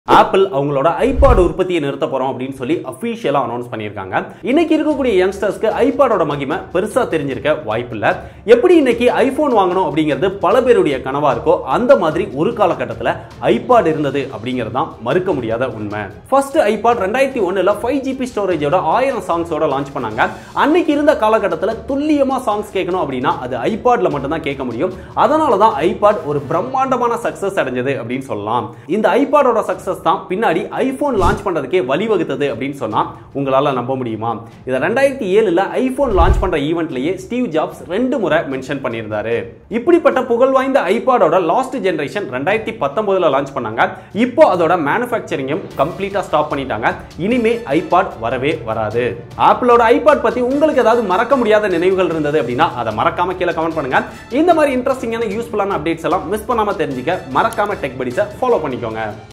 apple அவங்களோட iPod உற்பத்தியை நிறுத்த போறோம் அப்படின்னு சொல்லி அஃபீஷியலாக அனௌன்ஸ் பண்ணியிருக்காங்க இன்னைக்கு இருக்கக்கூடிய யங்ஸ்டர்ஸ்க்கு ஐபாடோட மகிமை பெருசா தெரிஞ்சிருக்க வாய்ப்பில்லை எப்படி இன்னைக்கு ஐபோன் வாங்கணும் அப்படிங்கிறது பல பேருடைய கனவா இருக்கோ அந்த மாதிரி ஒரு காலகட்டத்தில் ஐபாட் இருந்தது அப்படிங்கிறது தான் மறுக்க முடியாத உண்மை ஃபர்ஸ்ட் ஐபாட் ரெண்டாயிரத்தி ஒன்னுல ஃபைவ் ஜிபி ஸ்டோரேஜோட ஆயிரம் சாங்ஸோட லான்ச் பண்ணாங்க அன்னைக்கு இருந்த காலகட்டத்தில் துல்லியமா சாங்ஸ் கேட்கணும் அப்படின்னா அது ஐபாட்ல மட்டும்தான் கேட்க முடியும் அதனால தான் ஐபாட் ஒரு பிரம்மாண்டமான சக்சஸ் அடைஞ்சது அப்படின்னு சொல்லலாம் இந்த ஐபாடோட சக்சஸ் தான் பின்னாடி ஐபோன் லான்ச் பண்றதுக்கே வழிவகுத்தது அப்படின்னு சொன்னா உங்களால நம்ப முடியுமா இதை ரெண்டாயிரத்தி ஏழுல ஐபோன் லான்ச் பண்ற ஈவெண்ட்லயே ஸ்டீவ் ஜாப்ஸ் ரெண்டு முறை மென்ஷன் பண்ணியிருந்தாரு இப்படிப்பட்ட புகழ் வாய்ந்த ஐபாடோட லாஸ்ட் ஜெனரேஷன் ரெண்டாயிரத்தி பத்தொன்பதுல லான்ச் பண்ணாங்க இப்போ அதோட மேனுஃபேக்சரிங்கும் கம்ப்ளீட்டா ஸ்டாப் பண்ணிட்டாங்க இனிமே ஐபாட் வரவே வராது ஆப்பிளோட ஐபாட் பத்தி உங்களுக்கு ஏதாவது மறக்க முடியாத நினைவுகள் இருந்தது அப்படின்னா அதை மறக்காம கீழே கமெண்ட் பண்ணுங்க இந்த மாதிரி இன்ட்ரெஸ்டிங்கான யூஸ்ஃபுல்லான அப்டேட்ஸ் எல்லாம் மிஸ் பண்ணாம தெரிஞ்சுக்க மறக்காம டெக் படிஸை ஃபாலோ பண்ணிக்கோங்க